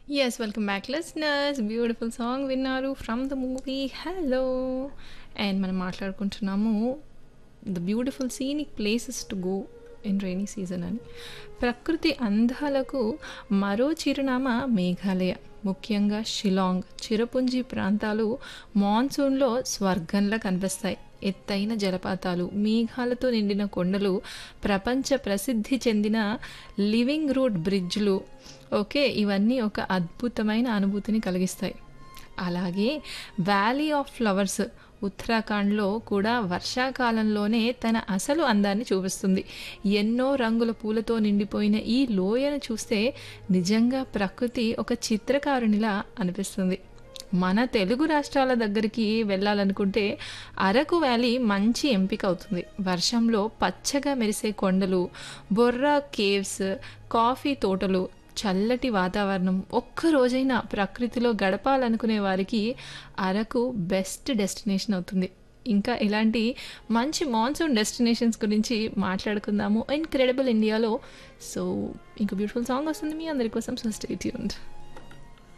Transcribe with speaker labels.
Speaker 1: Yes, welcome back, listeners. Beautiful song విన్నారు from the movie hello and మనం మాట్లాడుకుంటున్నాము the beautiful scenic places to go in rainy season అని ప్రకృతి అందాలకు మరో చిరునామా మేఘాలయ ముఖ్యంగా షిలాంగ్ చిరపుంజి ప్రాంతాలు మాన్సూన్లో స్వర్గంలా కనిపిస్తాయి ఎత్తైన జలపాతాలు మేఘాలతో నిండిన కొండలు ప్రపంచ ప్రసిద్ధి చెందిన లివింగ్ రూట్ బ్రిడ్జ్లు ఓకే ఇవన్నీ ఒక అద్భుతమైన అనుభూతిని కలిగిస్తాయి అలాగే వ్యాలీ ఆఫ్ ఫ్లవర్స్ ఉత్తరాఖండ్లో కూడా వర్షాకాలంలోనే తన అసలు అందాన్ని చూపిస్తుంది ఎన్నో రంగుల పూలతో నిండిపోయిన ఈ లోయను చూస్తే నిజంగా ప్రకృతి ఒక చిత్రకారునిలా అనిపిస్తుంది మన తెలుగు రాష్ట్రాల దగ్గరికి వెళ్ళాలనుకుంటే అరకు వ్యాలీ మంచి ఎంపిక అవుతుంది వర్షంలో పచ్చగా మెరిసే కొండలు బొర్రా కేవ్స్ కాఫీ తోటలు చల్లటి వాతావరణం ఒక్క రోజైనా ప్రకృతిలో గడపాలనుకునే వారికి అరకు బెస్ట్ డెస్టినేషన్ అవుతుంది ఇంకా ఇలాంటి మంచి మాన్సూన్ డెస్టినేషన్స్ గురించి మాట్లాడుకుందాము ఇన్క్రెడిబుల్ ఇండియాలో సో ఇంకో బ్యూటిఫుల్ సాంగ్ వస్తుంది మీ అందరి కోసం సో స్టే ట్యూన్డ్